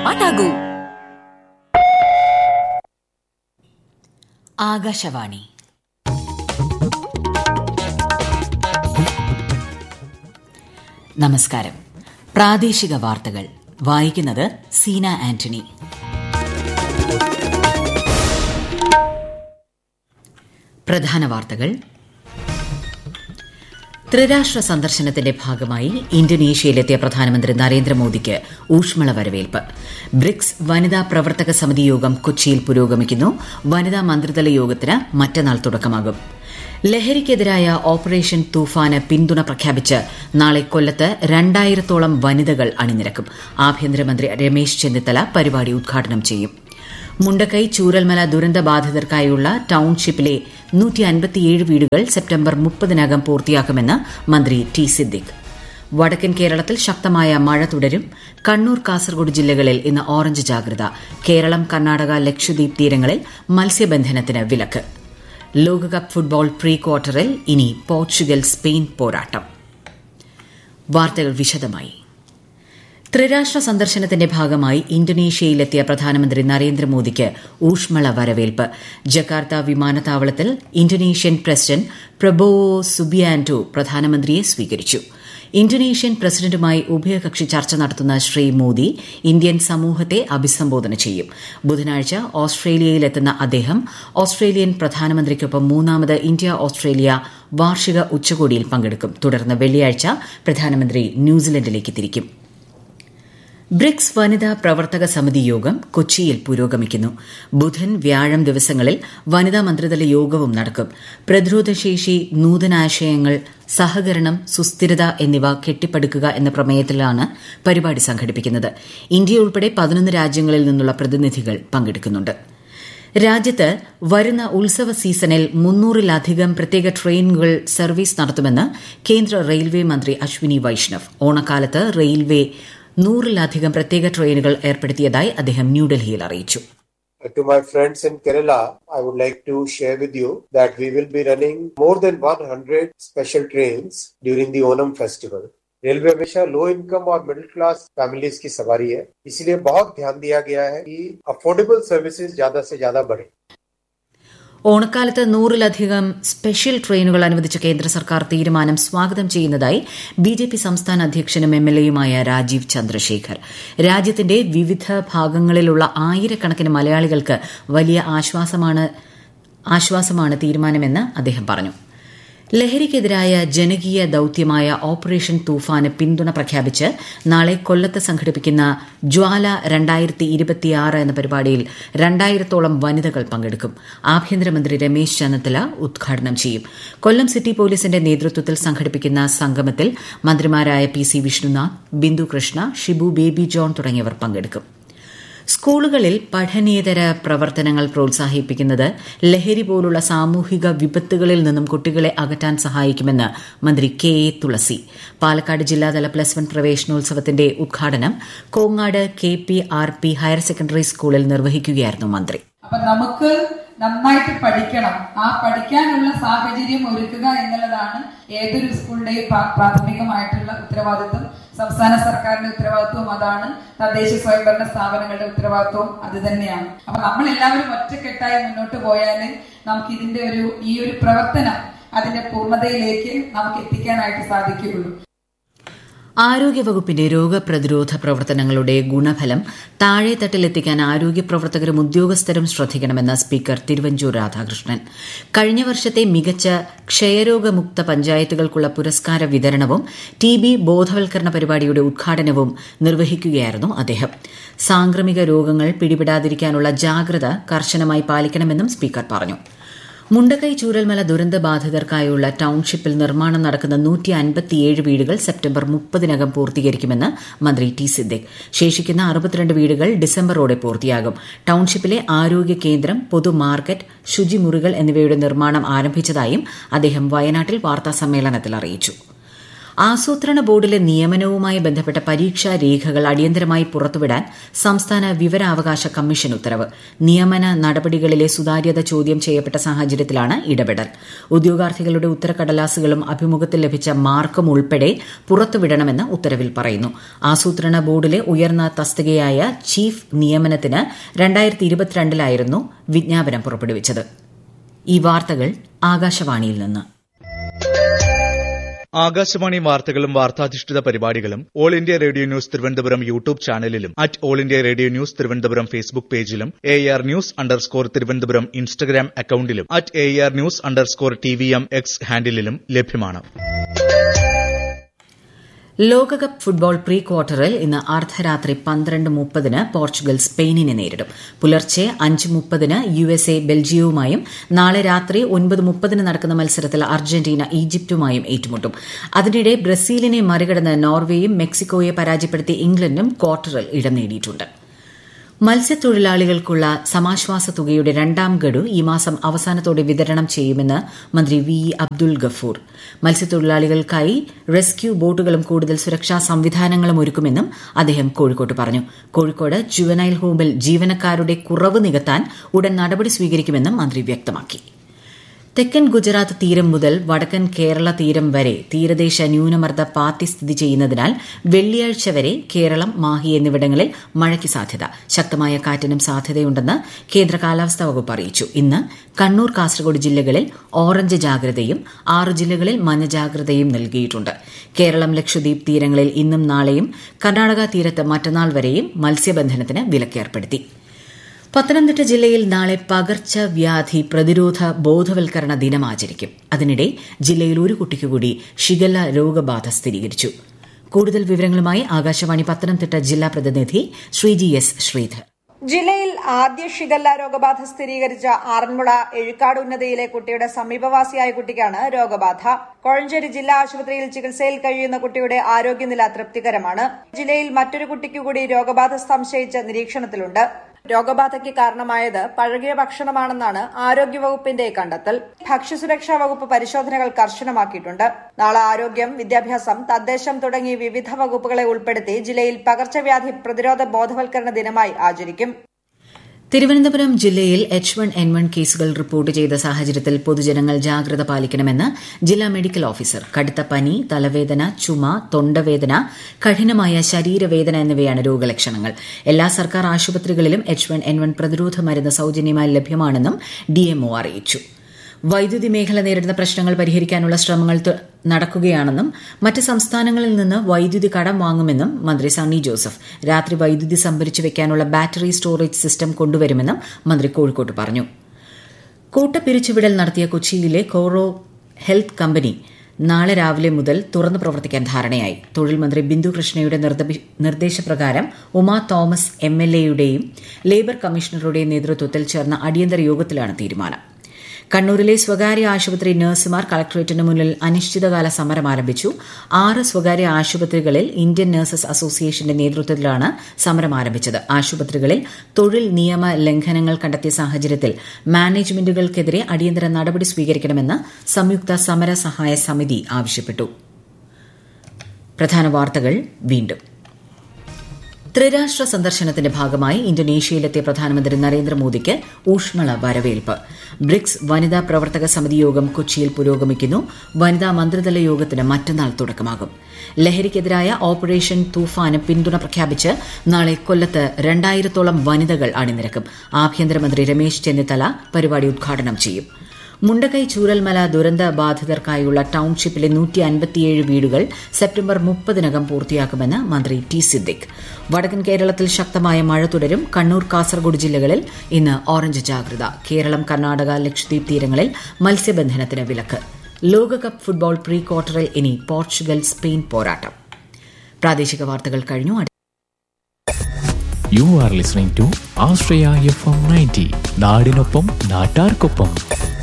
പാട്ടാകൂ ആകാശവാണി നമസ്കാരം പ്രാദേശിക വാർത്തകൾ വായിക്കുന്നത് സീന ആന്റണി പ്രധാന വാർത്തകൾ ത്രിരാഷ്ട്ര സന്ദർശനത്തിന്റെ ഭാഗമായി ഇന്തോനേഷ്യയിലെത്തിയ പ്രധാനമന്ത്രി നരേന്ദ്രമോദിക്ക് ഊഷ്മള വരവേൽപ്പ് ബ്രിക്സ് വനിതാ പ്രവർത്തക സമിതി യോഗം കൊച്ചിയിൽ പുരോഗമിക്കുന്നു വനിതാ മന്ത്രിതല യോഗത്തിന് മറ്റന്നാൾ തുടക്കമാകും ലഹരിക്കെതിരായ ഓപ്പറേഷൻ തൂഫാന് പിന്തുണ പ്രഖ്യാപിച്ച് നാളെ കൊല്ലത്ത് രണ്ടായിരത്തോളം വനിതകൾ അണിനിരക്കും ആഭ്യന്തരമന്ത്രി രമേശ് ചെന്നിത്തല പരിപാടി ഉദ്ഘാടനം ചെയ്യും മുണ്ടക്കൈ ചൂരൽമല ദുരന്ത ബാധിതർക്കായുള്ള ടൌൺഷിപ്പിലെ വീടുകൾ സെപ്റ്റംബർ മുപ്പതിനകം പൂർത്തിയാക്കുമെന്ന് മന്ത്രി ടി സിദ്ദിഖ് വടക്കൻ കേരളത്തിൽ ശക്തമായ മഴ തുടരും കണ്ണൂർ കാസർഗോഡ് ജില്ലകളിൽ ഇന്ന് ഓറഞ്ച് ജാഗ്രത കേരളം കർണാടക ലക്ഷദ്വീപ് തീരങ്ങളിൽ മത്സ്യബന്ധനത്തിന് വിലക്ക് ലോകകപ്പ് ഫുട്ബോൾ പ്രീ ക്വാർട്ടറിൽ ഇനി പോർച്ചുഗൽ സ്പെയിൻ പോരാട്ടം വാർത്തകൾ വിശദമായി ത്രിരാഷ്ട്ര സന്ദർശനത്തിന്റെ ഭാഗമായി ഇന്തോനേഷ്യയിലെത്തിയ പ്രധാനമന്ത്രി നരേന്ദ്രമോദിക്ക് ഊഷ്മള വരവേൽപ്പ് ജക്കാർത്ത വിമാനത്താവളത്തിൽ ഇന്തോനേഷ്യൻ പ്രസിഡന്റ് പ്രബോവോ സുബിയാന്റോ പ്രധാനമന്ത്രിയെ സ്വീകരിച്ചു ഇന്തോനേഷ്യൻ പ്രസിഡന്റുമായി ഉഭയകക്ഷി ചർച്ച നടത്തുന്ന ശ്രീ മോദി ഇന്ത്യൻ സമൂഹത്തെ അഭിസംബോധന ചെയ്യും ബുധനാഴ്ച ഓസ്ട്രേലിയയിലെത്തുന്ന അദ്ദേഹം ഓസ്ട്രേലിയൻ പ്രധാനമന്ത്രിക്കൊപ്പം മൂന്നാമത് ഇന്ത്യ ഓസ്ട്രേലിയ വാർഷിക ഉച്ചകോടിയിൽ പങ്കെടുക്കും തുടർന്ന് വെള്ളിയാഴ്ച പ്രധാനമന്ത്രി ന്യൂസിലൻഡിലേക്ക് തിരിക്കും ബ്രിക്സ് വനിതാ പ്രവർത്തക സമിതി യോഗം കൊച്ചിയിൽ പുരോഗമിക്കുന്നു ബുധൻ വ്യാഴം ദിവസങ്ങളിൽ വനിതാ മന്ത്രിതല യോഗവും നടക്കും പ്രതിരോധശേഷി നൂതനാശയങ്ങൾ സഹകരണം സുസ്ഥിരത എന്നിവ കെട്ടിപ്പടുക്കുക എന്ന പ്രമേയത്തിലാണ് പരിപാടി സംഘടിപ്പിക്കുന്നത് ഇന്ത്യ ഉൾപ്പെടെ പതിനൊന്ന് രാജ്യങ്ങളിൽ നിന്നുള്ള പ്രതിനിധികൾ പങ്കെടുക്കുന്നുണ്ട് രാജ്യത്ത് വരുന്ന ഉത്സവ സീസണിൽ മുന്നൂറിലധികം പ്രത്യേക ട്രെയിനുകൾ സർവീസ് നടത്തുമെന്ന് കേന്ദ്ര റെയിൽവേ മന്ത്രി അശ്വിനി വൈഷ്ണവ് ഓണക്കാലത്ത് റെയിൽവേ നൂറിലധികം പ്രത്യേക ട്രെയിനുകൾ ഏർപ്പെടുത്തിയതായി അദ്ദേഹം ന്യൂഡൽഹിയിൽ അറിയിച്ചു To my friends in Kerala, I would like to share with you that we will be running more than 100 special trains during the Onam festival. Railway हमेशा लो इनकम और मिडिल क्लास फैमिलीज की सवारी है इसलिए बहुत ध्यान दिया गया है कि अफोर्डेबल सर्विसेज ज्यादा से ज्यादा बढ़े ഓണക്കാലത്ത് നൂറിലധികം സ്പെഷ്യൽ ട്രെയിനുകൾ അനുവദിച്ച കേന്ദ്ര സർക്കാർ തീരുമാനം സ്വാഗതം ചെയ്യുന്നതായി ബി ജെ പി സംസ്ഥാന അധ്യക്ഷനും എം എൽ എയുമായ രാജീവ് ചന്ദ്രശേഖർ രാജ്യത്തിന്റെ വിവിധ ഭാഗങ്ങളിലുള്ള ആയിരക്കണക്കിന് മലയാളികൾക്ക് വലിയ ആശ്വാസമാണ് തീരുമാനമെന്ന് അദ്ദേഹം പറഞ്ഞു ലഹരിക്കെതിരായ ജനകീയ ദൌത്യമായ ഓപ്പറേഷൻ തൂഫാന് പിന്തുണ പ്രഖ്യാപിച്ച് നാളെ കൊല്ലത്ത് സംഘടിപ്പിക്കുന്ന ജ്വാല രണ്ടായിരത്തി ഇരുപത്തിയാറ് എന്ന പരിപാടിയിൽ രണ്ടായിരത്തോളം വനിതകൾ പങ്കെടുക്കും ആഭ്യന്തരമന്ത്രി രമേശ് ചെന്നിത്തല ഉദ്ഘാടനം ചെയ്യും കൊല്ലം സിറ്റി പോലീസിന്റെ നേതൃത്വത്തിൽ സംഘടിപ്പിക്കുന്ന സംഗമത്തിൽ മന്ത്രിമാരായ പി സി വിഷ്ണുനാഥ് ബിന്ദു കൃഷ്ണ ഷിബു ബേബി ജോൺ തുടങ്ങിയവർ പങ്കെടുക്കും സ്കൂളുകളിൽ പഠനേതര പ്രവർത്തനങ്ങൾ പ്രോത്സാഹിപ്പിക്കുന്നത് ലഹരി പോലുള്ള സാമൂഹിക വിപത്തുകളിൽ നിന്നും കുട്ടികളെ അകറ്റാൻ സഹായിക്കുമെന്ന് മന്ത്രി കെ എ തുളസി പാലക്കാട് ജില്ലാതല പ്ലസ് വൺ പ്രവേശനോത്സവത്തിന്റെ ഉദ്ഘാടനം Kongad K P R P higher secondary സ്കൂളിൽ നിർവഹിക്കുകയായിരുന്നു മന്ത്രി അപ്പൊ നമുക്ക് നന്നായിട്ട് പഠിക്കണം ആ പഠിക്കാനുള്ള സാഹചര്യം ഒരുക്കുക എന്നുള്ളതാണ് ഏതൊരു സ്കൂളിന്റെയും പ്രാഥമികമായിട്ടുള്ള ഉത്തരവാദിത്വം സംസ്ഥാന സർക്കാരിന്റെ ഉത്തരവാദിത്വം അതാണ് തദ്ദേശ സ്വയംഭരണ സ്ഥാപനങ്ങളുടെ ഉത്തരവാദിത്വം അത് തന്നെയാണ് അപ്പൊ നമ്മൾ എല്ലാവരും ഒറ്റക്കെട്ടായി മുന്നോട്ട് പോയാല് നമുക്ക് ഇതിന്റെ ഒരു ഈ ഒരു പ്രവർത്തനം അതിന്റെ പൂർണ്ണതയിലേക്ക് നമുക്ക് എത്തിക്കാനായിട്ട് സാധിക്കുകയുള്ളൂ ആരോഗ്യവകുപ്പിന്റെ രോഗപ്രതിരോധ പ്രവർത്തനങ്ങളുടെ ഗുണഫലം താഴെത്തട്ടിലെത്തിക്കാൻ ആരോഗ്യ പ്രവർത്തകരും ഉദ്യോഗസ്ഥരും ശ്രദ്ധിക്കണമെന്ന് സ്പീക്കർ തിരുവഞ്ചൂർ രാധാകൃഷ്ണൻ കഴിഞ്ഞ വർഷത്തെ മികച്ച ക്ഷയരോഗമുക്ത പഞ്ചായത്തുകൾക്കുള്ള പുരസ്കാര വിതരണവും ടി ബി ബോധവൽക്കരണ പരിപാടിയുടെ ഉദ്ഘാടനവും നിർവഹിക്കുകയായിരുന്നു അദ്ദേഹം സാംക്രമിക രോഗങ്ങൾ പിടിപെടാതിരിക്കാനുള്ള ജാഗ്രത കർശനമായി പാലിക്കണമെന്നും സ്പീക്കർ പറഞ്ഞു മുണ്ടക്കൈ ചൂരൽമല ദുരന്ത ബാധിതർക്കായുള്ള ടൌൺഷിപ്പിൽ നിർമ്മാണം നടക്കുന്ന നൂറ്റി അൻപത്തിയേഴ് വീടുകൾ സെപ്റ്റംബർ മുപ്പതിനകം പൂർത്തീകരിക്കുമെന്ന് മന്ത്രി ടി സിദ്ദിഖ് ശേഷിക്കുന്ന അറുപത്തിരണ്ട് വീടുകൾ ഡിസംബറോടെ പൂർത്തിയാകും ടൌൺഷിപ്പിലെ ആരോഗ്യ കേന്ദ്രം പൊതു മാർക്കറ്റ് ശുചിമുറികൾ എന്നിവയുടെ നിർമ്മാണം ആരംഭിച്ചതായും അദ്ദേഹം വയനാട്ടിൽ വാർത്താസമ്മേളനത്തിൽ അറിയിച്ചു ആസൂത്രണ ബോർഡിലെ നിയമനവുമായി ബന്ധപ്പെട്ട പരീക്ഷാ രേഖകൾ അടിയന്തരമായി പുറത്തുവിടാൻ സംസ്ഥാന വിവരാവകാശ കമ്മീഷൻ ഉത്തരവ് നിയമന നടപടികളിലെ സുതാര്യത ചോദ്യം ചെയ്യപ്പെട്ട സാഹചര്യത്തിലാണ് ഇടപെടൽ ഉദ്യോഗാർത്ഥികളുടെ ഉത്തരക്കടലാസുകളും അഭിമുഖത്തിൽ ലഭിച്ച മാർക്കും ഉൾപ്പെടെ പുറത്തുവിടണമെന്ന് ഉത്തരവിൽ പറയുന്നു ആസൂത്രണ ബോർഡിലെ ഉയർന്ന തസ്തികയായ ചീഫ് നിയമനത്തിന് രണ്ടായിരത്തി ഇരുപത്തിരണ്ടിലായിരുന്നു വിജ്ഞാപനം പുറപ്പെടുവിച്ചത് ഈ വാർത്തകൾ ആകാശവാണിയിൽ നിന്ന് ആകാശവാണി വാർത്തകളും വാർത്താധിഷ്ഠിത പരിപാടികളും All India Radio news Thiruvananthapuram YouTube ചാനലിലും at All India Radio news Thiruvananthapuram Facebook പേജിലും A R news underscore Thiruvananthapuram Instagram അക്കൌണ്ടിലും at A R news underscore T V M X ഹാൻഡിലും ലഭ്യമാണ് ലോകകപ്പ് ഫുട്ബോൾ പ്രീ ക്വാർട്ടറിൽ ഇന്ന് അർദ്ധരാത്രി പന്ത്രണ്ട് മുപ്പതിന് പോർച്ചുഗൽ സ്പെയിനിനെ നേരിടും പുലർച്ചെ അഞ്ച് മുപ്പതിന് യു എസ് എ ബെൽജിയവുമായും നാളെ രാത്രി ഒൻപത് മുപ്പതിന് നടക്കുന്ന മത്സരത്തിൽ അർജന്റീന ഈജിപ്തുമായും ഏറ്റുമുട്ടും അതിനിടെ ബ്രസീലിനെ മറികടന്ന് നോർവേയും മെക്സിക്കോയെ പരാജയപ്പെടുത്തി ഇംഗ്ലണ്ടും ക്വാർട്ടറിൽ ഇടം നേടിയിട്ടുണ്ട് മത്സ്യത്തൊഴിലാളികൾക്കുള്ള സമാശ്വാസ തുകയുടെ രണ്ടാം ഗഡു ഈ മാസം അവസാനത്തോടെ വിതരണം ചെയ്യുമെന്ന് മന്ത്രി വി ഇ അബ്ദുൽ ഗഫൂർ മത്സ്യത്തൊഴിലാളികൾക്കായി റെസ്ക്യൂ ബോട്ടുകളും കൂടുതൽ സുരക്ഷാ സംവിധാനങ്ങളും ഒരുക്കുമെന്നും അദ്ദേഹം കോഴിക്കോട്ട് പറഞ്ഞു കോഴിക്കോട് ജുവനൈൽ ഹോമിൽ ജീവനക്കാരുടെ കുറവ് നികത്താൻ ഉടൻ നടപടി സ്വീകരിക്കുമെന്നും മന്ത്രി വ്യക്തമാക്കി തെക്കൻ ഗുജറാത്ത് തീരം മുതൽ വടക്കൻ കേരള തീരം വരെ തീരദേശ ന്യൂനമർദ്ദ പാത്തി സ്ഥിതി ചെയ്യുന്നതിനാൽ വെള്ളിയാഴ്ച വരെ കേരളം മാഹി എന്നിവിടങ്ങളിൽ മഴയ്ക്ക് സാധ്യത ശക്തമായ കാറ്റിനും സാധ്യതയുണ്ടെന്ന് കേന്ദ്ര കാലാവസ്ഥാ വകുപ്പ് അറിയിച്ചു ഇന്ന് കണ്ണൂർ കാസർഗോഡ് ജില്ലകളിൽ ഓറഞ്ച് ജാഗ്രതയും ആറ് ജില്ലകളിൽ മഞ്ഞ ജാഗ്രതയും നൽകിയിട്ടുണ്ട് കേരളം ലക്ഷദ്വീപ് തീരങ്ങളിൽ ഇന്നും നാളെയും കർണാടക തീരത്ത് മറ്റന്നാൾ വരെയും മത്സ്യബന്ധനത്തിന് വിലക്കേർപ്പെടുത്തി പത്തനംതിട്ട ജില്ലയിൽ നാളെ പകർച്ചവ്യാധി പ്രതിരോധ ബോധവൽക്കരണ ദിനം ആചരിക്കും അതിനിടെ ജില്ലയിൽ ഒരു കുട്ടിക്ക് കൂടി ഷിഗല്ല രോഗബാധ സ്ഥിരീകരിച്ചു കൂടുതൽ വിവരങ്ങളുമായി ആകാശവാണി പത്തനംതിട്ട ജില്ലാ പ്രതിനിധി ശ്രീജി എസ് ശ്രീധർ ജില്ലയിൽ ആദ്യ ഷിഗല്ല രോഗബാധ സ്ഥിരീകരിച്ച ആറന്മുള എഴുക്കാട് ഉന്നതിയിലെ കുട്ടിയുടെ സമീപവാസിയായ കുട്ടിക്കാണ് രോഗബാധ കോഴഞ്ചേരി ജില്ലാ ആശുപത്രിയിൽ ചികിത്സയിൽ കഴിയുന്ന കുട്ടിയുടെ ആരോഗ്യനില തൃപ്തികരമാണ് ജില്ലയിൽ മറ്റൊരു കുട്ടിക്കു കൂടി രോഗബാധ സംശയിച്ച് നിരീക്ഷണത്തിലുണ്ട് രോഗബാധയ്ക്ക് കാരണമായത് പഴകിയ ഭക്ഷണമാണെന്നാണ് ആരോഗ്യവകുപ്പിന്റെ കണ്ടെത്തൽ ഭക്ഷ്യസുരക്ഷാ വകുപ്പ് പരിശോധനകൾ കർശനമാക്കിയിട്ടുണ്ട് നാളെ ആരോഗ്യം വിദ്യാഭ്യാസം തദ്ദേശം തുടങ്ങി വിവിധ വകുപ്പുകളെ ഉൾപ്പെടുത്തി ജില്ലയിൽ പകർച്ചവ്യാധി പ്രതിരോധ ബോധവൽക്കരണ ദിനമായി ആചരിക്കും തിരുവനന്തപുരം ജില്ലയിൽ എച്ച് വൺ എൻ വൺ കേസുകൾ റിപ്പോർട്ട് ചെയ്ത സാഹചര്യത്തിൽ പൊതുജനങ്ങൾ ജാഗ്രത പാലിക്കണമെന്ന് ജില്ലാ മെഡിക്കൽ ഓഫീസർ കടുത്ത പനി തലവേദന ചുമ തൊണ്ടവേദന കഠിനമായ ശരീരവേദന എന്നിവയാണ് രോഗലക്ഷണങ്ങൾ എല്ലാ സർക്കാർ ആശുപത്രികളിലും എച്ച് വൺ എൻ വൺ പ്രതിരോധ മരുന്ന് സൌജന്യമായി ലഭ്യമാണെന്നും ഡിഎംഒ അറിയിച്ചു വൈദ്യുതി മേഖല നേരിടുന്ന പ്രശ്നങ്ങൾ പരിഹരിക്കാനുള്ള ശ്രമങ്ങൾ നടക്കുകയാണെന്നും മറ്റ് സംസ്ഥാനങ്ങളിൽ നിന്ന് വൈദ്യുതി കടം വാങ്ങുമെന്നും മന്ത്രി സണ്ണി ജോസഫ് രാത്രി വൈദ്യുതി സംഭരിച്ചു വെക്കാനുള്ള ബാറ്ററി സ്റ്റോറേജ് സിസ്റ്റം കൊണ്ടുവരുമെന്നും മന്ത്രി കോഴിക്കോട്ട് പറഞ്ഞു കൂട്ടപ്പിരിച്ചുവിടൽ നടത്തിയ കൊച്ചിയിലെ കോറോ ഹെൽത്ത് കമ്പനി നാളെ രാവിലെ മുതൽ തുറന്നു പ്രവർത്തിക്കാൻ ധാരണയായി തൊഴിൽ മന്ത്രി ബിന്ദു കൃഷ്ണയുടെ നിർദ്ദേശപ്രകാരം ഉമാ തോമസ് എം എൽ എയുടെയും ലേബർ കമ്മീഷണറുടെയും നേതൃത്വത്തിൽ ചേർന്ന അടിയന്തര യോഗത്തിലാണ് തീരുമാനം കണ്ണൂരിലെ സ്വകാര്യ ആശുപത്രി നഴ്സുമാർ കളക്ടറേറ്റിന് മുന്നിൽ അനിശ്ചിതകാല സമരം ആരംഭിച്ചു ആറ് സ്വകാര്യ ആശുപത്രികളിൽ ഇന്ത്യൻ നഴ്സസ് അസോസിയേഷന്റെ നേതൃത്വത്തിലാണ് സമരം ആരംഭിച്ചത് ആശുപത്രികളിൽ തൊഴിൽ നിയമ ലംഘനങ്ങൾ കണ്ടെത്തിയ സാഹചര്യത്തിൽ മാനേജ്മെന്റുകൾക്കെതിരെ അടിയന്തര നടപടി സ്വീകരിക്കണമെന്ന് സംയുക്ത സമര സഹായ സമിതി ആവശ്യപ്പെട്ടു പ്രധാന വാർത്തകൾ വീണ്ടും ത്രിരാഷ്ട്ര സന്ദർശനത്തിന്റെ ഭാഗമായി ഇന്തോനേഷ്യയിലെത്തിയ പ്രധാനമന്ത്രി നരേന്ദ്രമോദിക്ക് ഊഷ്മള വരവേൽപ്പ് ബ്രിക്സ് വനിതാ പ്രവർത്തക സമിതി യോഗം കൊച്ചിയിൽ പുരോഗമിക്കുന്നു വനിതാ മന്ത്രിതല യോഗത്തിന് മറ്റന്നാൾ തുടക്കമാകും ലഹരിക്കെതിരായ ഓപ്പറേഷൻ തൂഫാന് പിന്തുണ പ്രഖ്യാപിച്ച് നാളെ കൊല്ലത്ത് രണ്ടായിരത്തോളം വനിതകൾ അണിനിരക്കും ആഭ്യന്തരമന്ത്രി രമേശ് ചെന്നിത്തല പരിപാടി ഉദ്ഘാടനം ചെയ്യും മുണ്ടക്കൈ ചൂരൽമല ദുരന്ത ബാധിതർക്കായുള്ള ടൌൺഷിപ്പിലെ നൂറ്റി അൻപത്തിയേഴ് വീടുകൾ സെപ്റ്റംബർ മുപ്പതിനകം പൂർത്തിയാക്കുമെന്ന് മന്ത്രി ടി സിദ്ദിഖ് വടക്കൻ കേരളത്തിൽ ശക്തമായ മഴ തുടരും കണ്ണൂർ കാസർഗോഡ് ജില്ലകളിൽ ഇന്ന് ഓറഞ്ച് ജാഗ്രത കേരളം കർണാടക ലക്ഷദ്വീപ് തീരങ്ങളിൽ മത്സ്യബന്ധനത്തിന് വിലക്ക് ലോകകപ്പ് ഫുട്ബോൾ പ്രീ ക്വാർട്ടറിൽ ഇനി പോർച്ചുഗൽ സ്പെയിൻ പോരാട്ടം പ്രാദേശിക വാർത്തകൾ കഴിഞ്ഞു you are listening to Ashraya FM ninety നയൻറ്റി നാടിനൊപ്പം നാട്ടാർക്കൊപ്പം